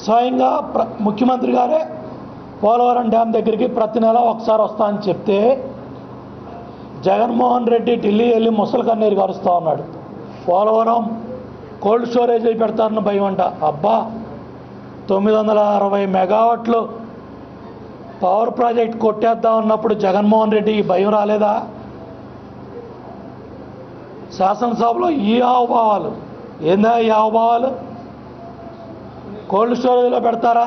స్వయంగా ప్ర ముఖ్యమంత్రి గారే పోలవరం డ్యామ్ దగ్గరికి ప్రతి నెల ఒకసారి వస్తా అని చెప్తే జగన్మోహన్ రెడ్డి ఢిల్లీ వెళ్ళి ముసలి కన్నీరు కరుస్తూ ఉన్నాడు పోలవరం కోల్డ్ స్టోరేజ్ అయి పెడతారని భయం అంట అబ్బా తొమ్మిది వందల అరవై మెగావాట్లు పవర్ ప్రాజెక్ట్ కొట్టేద్దాం అన్నప్పుడు జగన్మోహన్ రెడ్డి ఈ భయం రాలేదా శాసనసభలో ఈ హావభావాలు ఏందా ఈ హావభావాలు కోల్డ్ స్టోరేజ్లో పెడతారా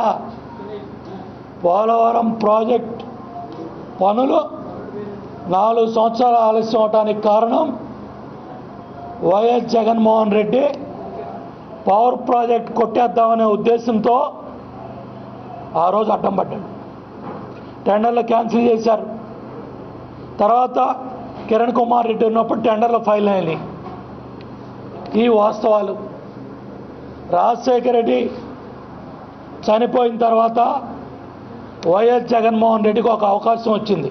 పోలవరం ప్రాజెక్ట్ పనులు నాలుగు సంవత్సరాలు ఆలస్యం అవడానికి కారణం వైఎస్ జగన్మోహన్ రెడ్డి పవర్ ప్రాజెక్ట్ కొట్టేద్దామనే ఉద్దేశంతో ఆ రోజు అడ్డం పడ్డాడు టెండర్లు క్యాన్సిల్ చేశారు తర్వాత కిరణ్ కుమార్ రెడ్డి ఉన్నప్పుడు టెండర్లు ఫైల్ అయినాయి ఈ వాస్తవాలు రాజశేఖర రెడ్డి చనిపోయిన తర్వాత వైఎస్ జగన్మోహన్ రెడ్డికి ఒక అవకాశం వచ్చింది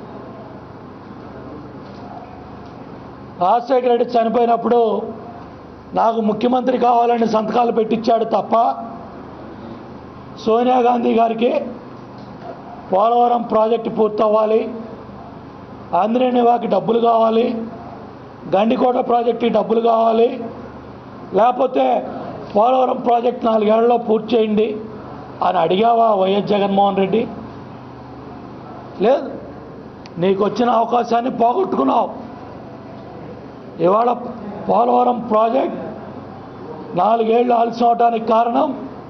రాజశేఖర రెడ్డి చనిపోయినప్పుడు నాకు ముఖ్యమంత్రి కావాలని సంతకాలు పెట్టించాడు తప్ప సోనియా గాంధీ గారికి పోలవరం ప్రాజెక్టు పూర్తవ్వాలి ఆంధ్రనివాకి డబ్బులు కావాలి గండికోట ప్రాజెక్టుకి డబ్బులు కావాలి లేకపోతే పోలవరం ప్రాజెక్ట్ నాలుగేళ్లలో పూర్తి చేయండి అని అడిగావా వైఎస్ జగన్మోహన్ రెడ్డి లేదు నీకు వచ్చిన అవకాశాన్ని పోగొట్టుకున్నావు ఇవాళ పోలవరం ప్రాజెక్ట్ నాలుగేళ్లు ఆలస్యం అవడానికి కారణం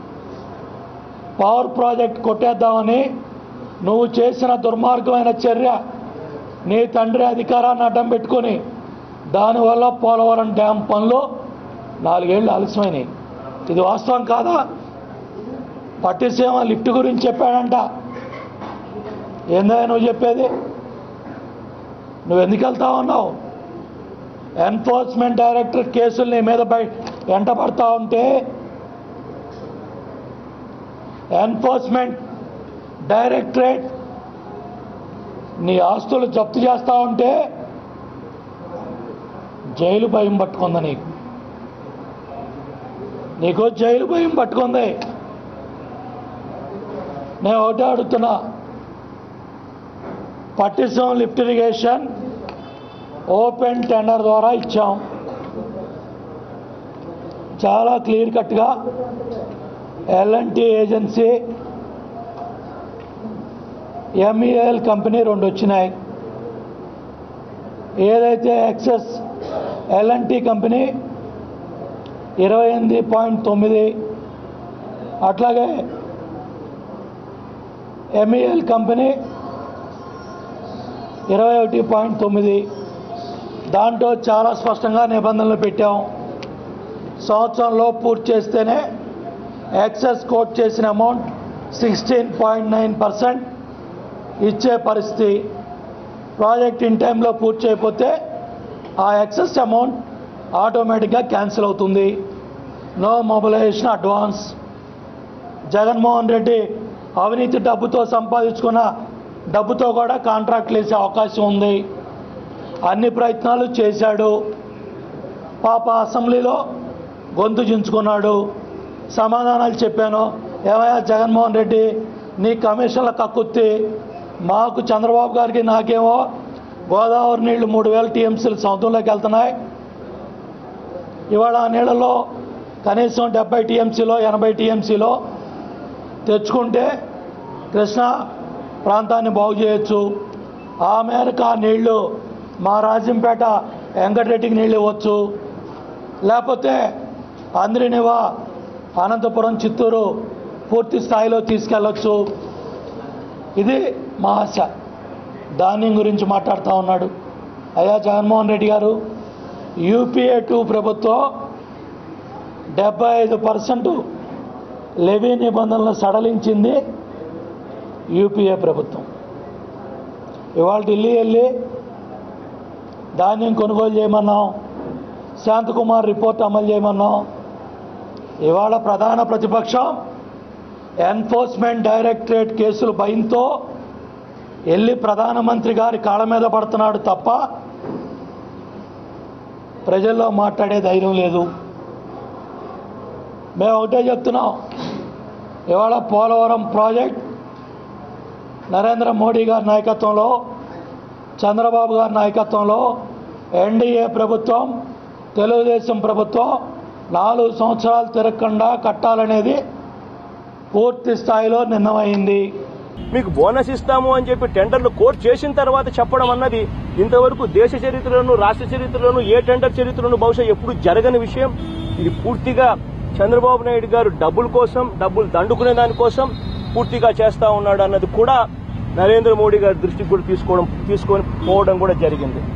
పవర్ ప్రాజెక్ట్ కొట్టేద్దామని నువ్వు చేసిన దుర్మార్గమైన చర్య నీ తండ్రి అధికారాన్ని అడ్డం పెట్టుకొని దానివల్ల పోలవరం డ్యామ్ పనులు నాలుగేళ్లు ఆలస్యమైనాయి ఇది వాస్తవం కాదా పట్టిసీమ లిఫ్ట్ గురించి చెప్పాడంట ఏందా నువ్వు చెప్పేది నువ్వు ఎందుకు వెళ్తా ఉన్నావు ఎన్ఫోర్స్మెంట్ డైరెక్టర్ కేసులు నీ మీద బయ వెంట పడతా ఉంటే ఎన్ఫోర్స్మెంట్ డైరెక్టరేట్ నీ ఆస్తులు జప్తు చేస్తా ఉంటే జైలు భయం పట్టుకుంది నీకు నీకు జైలు భయం పట్టుకుంది నేను ఒకటే అడుగుతున్నా Pattisam lift irrigation open tender ద్వారా ఇచ్చాం చాలా క్లియర్ కట్గా ఎల్ఎన్టీ ఏజెన్సీ ఎంఈఎల్ కంపెనీ రెండు వచ్చినాయి ఏదైతే ఎక్సెస్ ఎల్ఎన్టీ కంపెనీ ఇరవై ఎనిమిది పాయింట్ తొమ్మిది అట్లాగే ఎంఈఎల్ కంపెనీ ఇరవై ఒకటి పాయింట్ తొమ్మిది దాంట్లో చాలా స్పష్టంగా నిబంధనలు పెట్టాం సంవత్సరంలో పూర్తి చేస్తేనే ఎక్సెస్ కోట్ చేసిన amount sixteen point nine percent ఇచ్చే పరిస్థితి ప్రాజెక్ట్ ఇన్ టైంలో పూర్తి చేయకపోతే ఆ ఎక్సెస్ అమౌంట్ ఆటోమేటిక్గా క్యాన్సిల్ అవుతుంది no mobilization advance Jaganmohan Reddy అవినీతి డబ్బుతో సంపాదించుకున్న డబ్బుతో కూడా కాంట్రాక్ట్లు వేసే అవకాశం ఉంది అన్ని ప్రయత్నాలు చేశాడు పాప అసెంబ్లీలో గొంతు చించుకున్నాడు సమాధానాలు చెప్పాను ఏమయ్యా జగన్మోహన్ రెడ్డి నీ కమిషన్ల కక్కుత్తి మాకు చంద్రబాబు గారికి నాకేమో గోదావరి నీళ్లు మూడు వేల టీఎంసీలు సముద్రంలోకి వెళ్తున్నాయి ఇవాళ ఆ నీళ్ళలో కనీసం డెబ్బై టీఎంసీలో ఎనభై టీఎంసీలో తెచ్చుకుంటే కృష్ణా ప్రాంతాన్ని బాగు చేయొచ్చు ఆ మేరకు ఆ నీళ్లు మా రాజంపేట వెంకటరెడ్డికి నీళ్ళు ఇవ్వచ్చు లేకపోతే అంద్రినివా అనంతపురం చిత్తూరు పూర్తి స్థాయిలో తీసుకెళ్ళొచ్చు ఇది మా ఆశ ధాన్యం గురించి మాట్లాడుతూ ఉన్నాడు అయ్యా జగన్మోహన్ రెడ్డి గారు యూపీఏ టూ ప్రభుత్వం డెబ్బై ఐదు పర్సెంట్ లెవీ నిబంధనలు సడలించింది యూపీఏ ప్రభుత్వం ఇవాళ ఢిల్లీ వెళ్ళి ధాన్యం కొనుగోలు చేయమన్నాం శాంతకుమార్ రిపోర్ట్ అమలు చేయమన్నాం ఇవాళ ప్రధాన ప్రతిపక్షం ఎన్ఫోర్స్మెంట్ డైరెక్టరేట్ కేసులు భయంతో వెళ్ళి ప్రధానమంత్రి గారి కాళ్ళ మీద పడుతున్నాడు తప్ప ప్రజల్లో మాట్లాడే ధైర్యం లేదు మేము ఒకటే చెప్తున్నాం ఇవాళ పోలవరం ప్రాజెక్ట్ నరేంద్ర మోడీ గారి నాయకత్వంలో చంద్రబాబు గారి నాయకత్వంలో ఎన్డీఏ ప్రభుత్వం తెలుగుదేశం ప్రభుత్వం నాలుగు సంవత్సరాలు తిరగకుండా కట్టాలనేది పూర్తి స్థాయిలో నిర్ణయమైంది మీకు బోనస్ ఇస్తాము అని చెప్పి టెండర్లు కోట్ చేసిన తర్వాత చెప్పడం అన్నది ఇంతవరకు దేశ చరిత్రలోను రాష్ట్ర చరిత్రలోను ఏ టెండర్ చరిత్రలోను బహుశా ఎప్పుడు జరగని విషయం ఇది పూర్తిగా చంద్రబాబు నాయుడు గారు డబ్బుల కోసం డబ్బులు దండుకునే దానికోసం పూర్తిగా చేస్తా ఉన్నాడు అన్నది కూడా నరేంద్ర మోడీ గారి దృష్టికి కూడా తీసుకోవడం తీసుకొని పోవడం కూడా జరిగింది